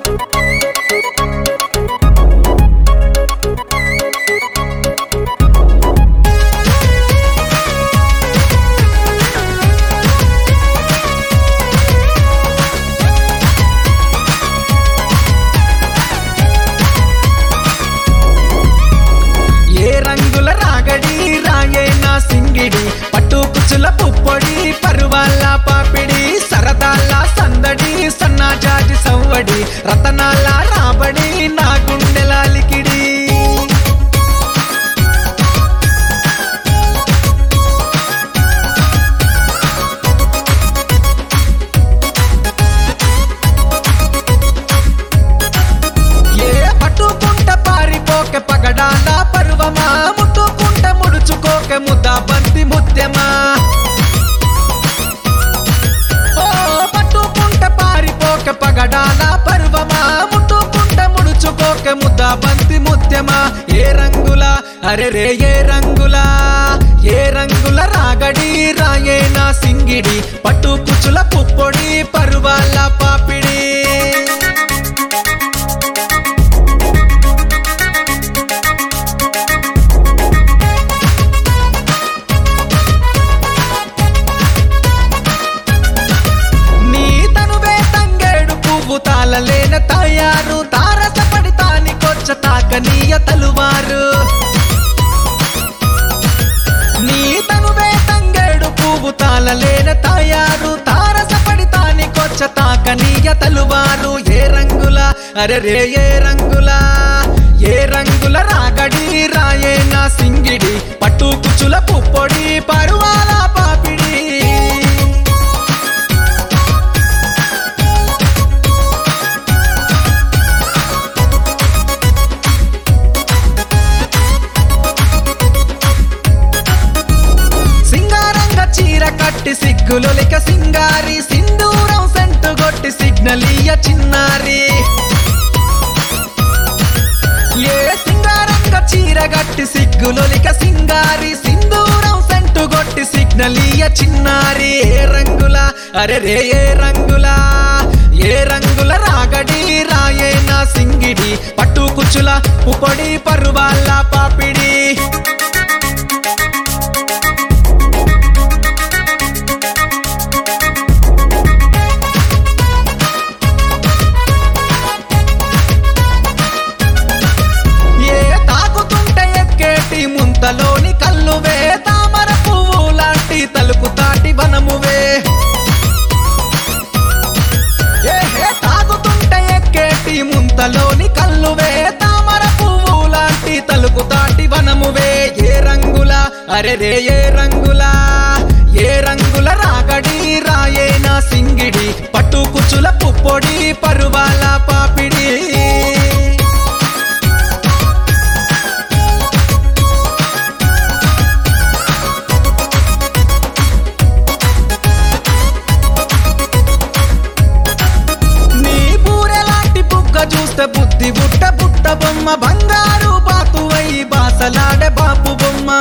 ఏ రంగుల రాగడి రాయే నా సింగిడి పట్టు కుచుల పుప్పొడి పరువాల పాపిడి సరదాల సందడి సన్నాజాజి సవ్వడి రతనాల రాబడి నా గుండెల లికిడి ఏ పట్టుకుంట పారిపోక పగడాల పరువమా ముట్టుకుంట ముడుచుకోక ముద్ద బంతి ముత్యమా ఓ పట్టుకుంట పారిపోక పగడాల పరువమా ముట్టుకుంట ముడుచుకోక ముద్ద బంతి ముత్యమా ఏ రంగుల అరే రే ఏ రంగుల ఏ రంగుల రాగడి రాయే నా సింగిడి పట్టు కుచుల పుప్పొడి పరువాల పాపిడి నీ తనువే తంగేడు పువ్వు తాళలేన తయారు తారసపడి తానికొచ్చ తాకనీయ తలువారు నీ తనువే తంగేడు పువ్వు తాళలేన తయారు తారసపడి తానికొచ్చ తాకనీయ తలువారు ఏ రంగుల అరే రే ఏ రంగుల ఏ రంగుల రాగడి రాయే నా సింగిడి పట్టు కుచుల పుప్పొడి పరువాల పాపిడి సింగారంగ చీర కట్టి సిగ్గులొలిక సింగారి సింధూరం సెంటు గొట్టి సిగ్నలియ చిన్నారి ఏ సింగారంగ చీర గట్టి సిగ్గులొలిక సింగారి సింధూరం సెంటు గొట్టి సిగ్నలియ చిన్నారి ఏ రంగుల అరే రే ఏ రంగుల ఏ రంగుల రాగడి రాయే నా సింగిడి పట్టు కుచుల పుపొడి పరువాల పాపిడి ఏ తాకుతుంటే ఎక్కేటి ముంతలోని కల్లువే తామర పువ్వు లాంటి తలుపు తాటి వనమువే ఏ హే తాకుతుంటే ఎక్కేటి ముంతలోని కల్లువే తామర పువ్వు లాంటి తలుపు తాటి వనమువే ఏ రంగుల అరే రే ఏ రంగుల ఏ రంగుల రాగడి రాయే నా సింగిడి పట్టు కుచుల పుప్పొడి పరువాల పాపిడి నీ బూరెలాంటి బుగ్గ చూస్తే బుద్ధి బుట్ట బుట్ట బొమ్మ బంగారు బాతువై బాసలాడే బాపు బొమ్మ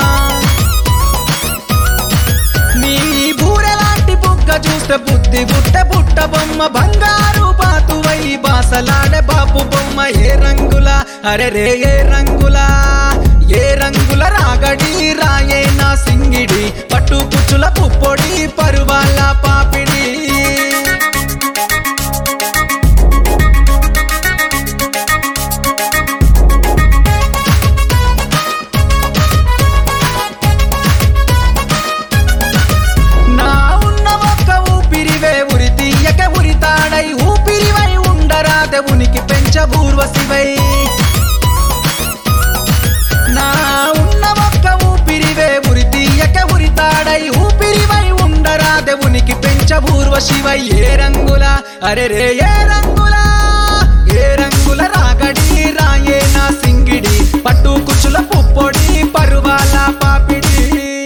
నీ బూరెలాంటి బుగ్గ చూస్తే బుద్ధి బుట్ట బుట్ట బొమ్మ బంగారు బాతువై బాసలాడే బాపు బొమ్మ ఏ రంగుల అరే రే ఏ రంగుల ఏ రంగుల రాగడి రాయే నా సింగిడి పట్టు కుచుల పుప్పొడి పరువాల పాపిడి నా ఉన్న ఒక్క ఊపిరివే ఉరి తీయక ఉరితాడై ఊపిరివై ఉండరాదే ఉనికి పెంచ ఊర్వశివై నా ఉన్న ఒక్క ఊపిరివే ఉరి తీయక ఉరితాడై ఊపిరివై ఉండరాదే ఉనికి పెంచ ఊర్వశివై ఏ రంగుల అరే రే ఏ రంగుల ఏ రంగుల రాగడి రాయే నా సింగిడి పట్టు కుచుల పుప్పొడి పరువాల పాపిడి